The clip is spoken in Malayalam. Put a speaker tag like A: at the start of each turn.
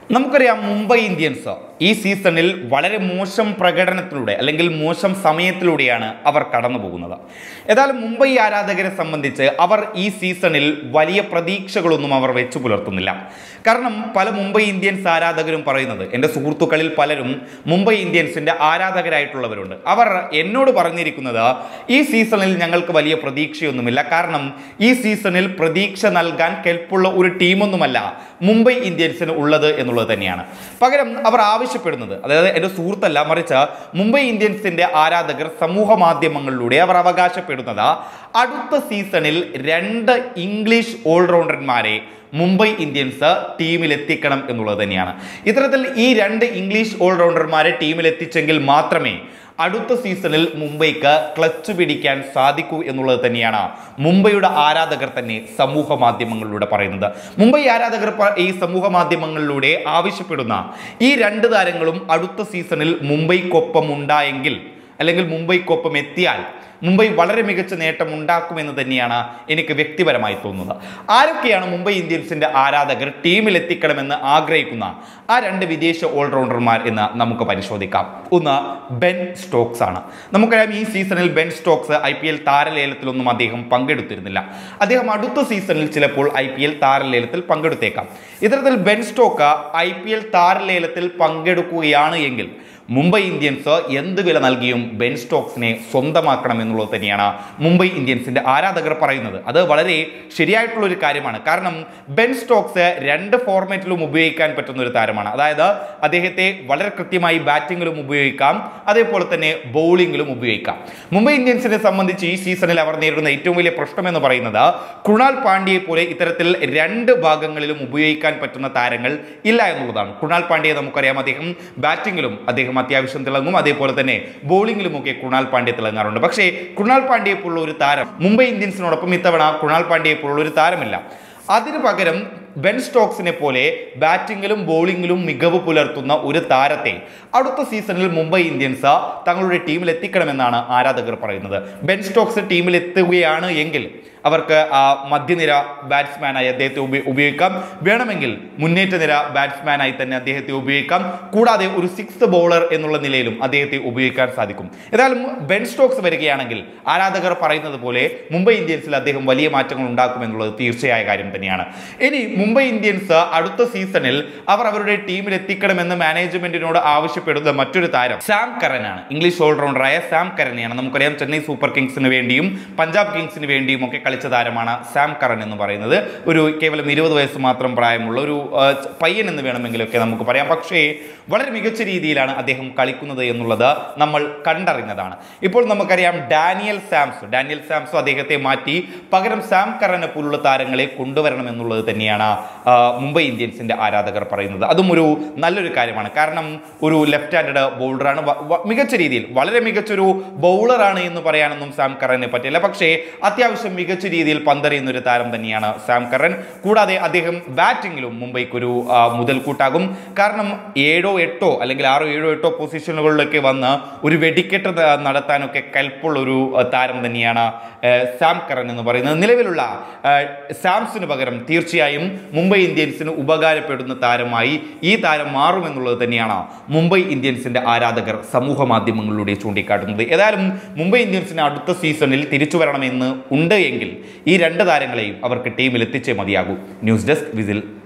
A: നമുക്കറിയാം മുംബൈ ഇന്ത്യൻസ് ഈ സീസണിൽ വളരെ മോശം പ്രകടനത്തിലൂടെ അല്ലെങ്കിൽ മോശം സമയത്തിലൂടെയാണ് അവർ കടന്നു പോകുന്നത് ഏതായാലും മുംബൈ ആരാധകരെ സംബന്ധിച്ച് അവർ ഈ സീസണിൽ വലിയ പ്രതീക്ഷകളൊന്നും അവർ വെച്ചു പുലർത്തുന്നില്ല കാരണം പല മുംബൈ ഇന്ത്യൻസ് ആരാധകരും പറയുന്നത് എൻ്റെ സുഹൃത്തുക്കളിൽ പലരും മുംബൈ ഇന്ത്യൻസിൻ്റെ ആരാധകരായിട്ടുള്ളവരുണ്ട് അവർ എന്നോട് പറഞ്ഞിരിക്കുന്നത് ഈ സീസണിൽ ഞങ്ങൾക്ക് വലിയ പ്രതീക്ഷയൊന്നുമില്ല കാരണം ഈ സീസണിൽ പ്രതീക്ഷ നൽകാൻ കെൽപ്പുള്ള ഒരു ടീമൊന്നുമല്ല മുംബൈ ഇന്ത്യൻസിന് ഉള്ളത് എന്നുള്ളത് തന്നെയാണ് പകരം അവർ ആവശ്യപ്പെടുന്നത് അതായത് എൻ്റെ സുഹൃത്തല്ല മറിച്ച് മുംബൈ ഇന്ത്യൻസിൻ്റെ ആരാധകർ സമൂഹ മാധ്യമങ്ങളിലൂടെ അവർ അവകാശപ്പെടുന്നത് അടുത്ത സീസണിൽ രണ്ട് ഇംഗ്ലീഷ് ഓൾറൗണ്ടർമാരെ മുംബൈ ഇന്ത്യൻസ് ടീമിൽ എത്തിക്കണം എന്നുള്ളത് തന്നെയാണ് ഇത്തരത്തിൽ ഈ രണ്ട് ഇംഗ്ലീഷ് ഓൾറൗണ്ടർമാരെ ടീമിൽ എത്തിച്ചെങ്കിൽ മാത്രമേ അടുത്ത സീസണിൽ മുംബൈക്ക് ക്ലച്ച് പിടിക്കാൻ സാധിക്കൂ എന്നുള്ളത് തന്നെയാണ് മുംബൈയുടെ ആരാധകർ തന്നെ സമൂഹ മാധ്യമങ്ങളിലൂടെ പറയുന്നത് മുംബൈ ആരാധകർ പ- ഈ സമൂഹ മാധ്യമങ്ങളിലൂടെ ആവശ്യപ്പെടുന്ന ഈ രണ്ട് താരങ്ങളും അടുത്ത സീസണിൽ മുംബൈക്കൊപ്പം ഉണ്ടായെങ്കിൽ അല്ലെങ്കിൽ മുംബൈക്കൊപ്പം എത്തിയാൽ മുംബൈ വളരെ മികച്ച നേട്ടം ഉണ്ടാക്കുമെന്ന് തന്നെയാണ് എനിക്ക് വ്യക്തിപരമായി തോന്നുന്നത് ആരൊക്കെയാണ് മുംബൈ ഇന്ത്യൻസിന്റെ ആരാധകർ ടീമിൽ എത്തിക്കണമെന്ന് ആഗ്രഹിക്കുന്ന ആ രണ്ട് വിദേശ ഓൾറൗണ്ടർമാർ എന്ന് നമുക്ക് പരിശോധിക്കാം ഒന്ന് ബെൻ സ്റ്റോക്സ് ആണ് നമുക്കറിയാം ഈ സീസണിൽ Ben Stokes I P L താരലേലത്തിലൊന്നും അദ്ദേഹം പങ്കെടുത്തിരുന്നില്ല അദ്ദേഹം അടുത്ത സീസണിൽ ചിലപ്പോൾ ഐ പി എൽ താരലേലത്തിൽ പങ്കെടുത്തേക്കാം ഇത്തരത്തിൽ Ben Stoke I P L താരലേലത്തിൽ പങ്കെടുക്കുകയാണ് എങ്കിൽ മുംബൈ ഇന്ത്യൻസ് എന്ത് വില നൽകിയും ബെൻ സ്റ്റോക്സിനെ സ്വന്തമാക്കണം എന്നുള്ളത് തന്നെയാണ് മുംബൈ ഇന്ത്യൻസിന്റെ ആരാധകർ പറയുന്നത് അത് വളരെ ശരിയായിട്ടുള്ള ഒരു കാര്യമാണ് കാരണം ബെൻ സ്റ്റോക്സ് രണ്ട് ഫോർമാറ്റിലും ഉപയോഗിക്കാൻ പറ്റുന്ന ഒരു താരമാണ് അതായത് അദ്ദേഹത്തെ വളരെ കൃത്യമായി ബാറ്റിങ്ങിലും ഉപയോഗിക്കാം അതേപോലെ തന്നെ ബൗളിങ്ങിലും ഉപയോഗിക്കാം മുംബൈ ഇന്ത്യൻസിനെ സംബന്ധിച്ച് ഈ സീസണിൽ അവർ നേരിടുന്ന ഏറ്റവും വലിയ പ്രശ്നം എന്ന് പറയുന്നത് കൃണാൽ പാണ്ഡ്യയെ പോലെ ഇത്തരത്തിൽ രണ്ട് ഭാഗങ്ങളിലും ഉപയോഗിക്കാൻ പറ്റുന്ന താരങ്ങൾ ഇല്ല എന്നുള്ളതാണ് കൃണാൽ പാണ്ഡ്യയെ നമുക്കറിയാം അദ്ദേഹം ബാറ്റിങ്ങിലും അദ്ദേഹം അത്യാവശ്യം തിളങ്ങും അതേപോലെ തന്നെ ബോളിങ്ങിലുമൊക്കെ കൃണാൽ പാണ്ഡ്യ തിളങ്ങാറുണ്ട് പക്ഷേ കൃണാൽ പാണ്ഡ്യയെ പോലുള്ള ഒരു താരം മുംബൈ ഇന്ത്യൻസിനോടൊപ്പം ഇത്തവണ കൃണാൽ പാണ്ഡ്യയെ പോലുള്ള ഒരു താരമില്ല അതിനു പകരം ബെൻ സ്റ്റോക്സിനെ പോലെ ബാറ്റിങ്ങിലും ബോളിങ്ങിലും മികവ് പുലർത്തുന്ന ഒരു താരത്തെ അടുത്ത സീസണിൽ മുംബൈ ഇന്ത്യൻസ് തങ്ങളുടെ ടീമിൽ എത്തിക്കണമെന്നാണ് ആരാധകർ പറയുന്നത് ബെൻ സ്റ്റോക്സ് ടീമിൽ എത്തുകയാണ് എങ്കിൽ അവർക്ക് ആ മധ്യനിര ബാറ്റ്സ്മാനായി അദ്ദേഹത്തെ ഉപ- ഉപയോഗിക്കാം വേണമെങ്കിൽ മുന്നേറ്റ നിര ബാറ്റ്സ്മാനായി തന്നെ അദ്ദേഹത്തെ ഉപയോഗിക്കാം കൂടാതെ ഒരു സിക്സ് ബൗളർ എന്നുള്ള നിലയിലും അദ്ദേഹത്തെ ഉപയോഗിക്കാൻ സാധിക്കും ഏതായാലും ബെൻ സ്റ്റോക്സ് വരികയാണെങ്കിൽ ആരാധകർ പറയുന്നത് പോലെ മുംബൈ ഇന്ത്യൻസിൽ അദ്ദേഹം വലിയ മാറ്റങ്ങൾ ഉണ്ടാക്കുമെന്നുള്ളത് തീർച്ചയായ കാര്യം തന്നെയാണ് ഇനി മുംബൈ ഇന്ത്യൻസ് അടുത്ത സീസണിൽ അവർ അവരുടെ ടീമിൽ എത്തിക്കണമെന്ന് മാനേജ്മെന്റിനോട് ആവശ്യപ്പെടുന്ന മറ്റൊരു താരം സാം കറനാണ് ഇംഗ്ലീഷ് ഓൾറൗണ്ടറായ സാം കറനെയാണ് നമുക്കറിയാം ചെന്നൈ സൂപ്പർ കിങ്സിന് വേണ്ടിയും പഞ്ചാബ് കിങ്സിന് വേണ്ടിയും ഒക്കെ കളിച്ച താരമാണ് സാം കറൻ എന്ന് പറയുന്നത് ഒരു കേവലം ഇരുപത് വയസ്സ് മാത്രം പ്രായമുള്ള ഒരു ആ, ച- പയ്യൻ എന്ന് വേണമെങ്കിലൊക്കെ നമുക്ക് പറയാം പക്ഷേ വളരെ മികച്ച രീതിയിലാണ് അദ്ദേഹം കളിക്കുന്നത് എന്നുള്ളത് നമ്മൾ കണ്ടറിഞ്ഞതാണ് ഇപ്പോൾ നമുക്കറിയാം ഡാനിയൽ സാംസ് ഡാനിയൽ സാംസ് അദ്ദേഹത്തെ മാറ്റി പകരം സാം കറനെ പോലുള്ള താരങ്ങളെ കൊണ്ടുവരണം എന്നുള്ളത് തന്നെയാണ് ആ, മുംബൈ ഇന്ത്യൻസിന്റെ ആരാധകർ പറയുന്നത് അതും ഒരു നല്ലൊരു കാര്യമാണ് കാരണം ഒരു ലെഫ്റ്റ് ഹാൻഡഡ് ബൗളറാണ് വ- വ- മികച്ച രീതിയിൽ വളരെ മികച്ചൊരു ബൗളറാണ് എന്ന് പറയാനൊന്നും സാം കറനെ പറ്റില്ല പക്ഷേ അത്യാവശ്യം മികച്ച രീതിയിൽ പന്തെറിയുന്ന ഒരു താരം തന്നെയാണ് സാം കറൻ കൂടാതെ അദ്ദേഹം ബാറ്റിങ്ങിലും മുംബൈക്കൊരു ആ, മുതൽക്കൂട്ടാകും കാരണം ഏഴോ എട്ടോ അല്ലെങ്കിൽ ആറോ ഏഴോ എട്ടോ പൊസിഷനുകളിലൊക്കെ വന്ന് ഒരു വെടിക്കെട്ട് ത- നടത്താനൊക്കെ കൽപ്പുള്ള ഒരു ആ, താരം തന്നെയാണ് ആ, സാം കറൻ എന്ന് പറയുന്നത് നിലവിലുള്ള ആ, സാംസിന് പകരം തീർച്ചയായും മുംബൈ ഇന്ത്യൻസിന് ഉപകാരപ്പെടുന്ന താരമായി ഈ താരം മാറുമെന്നുള്ളത് തന്നെയാണ് മുംബൈ ഇന്ത്യൻസിന്റെ ആരാധകർ സമൂഹ മാധ്യമങ്ങളിലൂടെ ചൂണ്ടിക്കാട്ടുന്നത് ഏതായാലും മുംബൈ ഇന്ത്യൻസിന് അടുത്ത സീസണിൽ തിരിച്ചു വരണമെന്ന് ഉണ്ട് എങ്കിൽ ഈ രണ്ട് താരങ്ങളെയും അവർക്ക് ടീമിൽ എത്തിച്ചേ മതിയാകൂ ന്യൂസ് ഡെസ്ക് വിസിൽ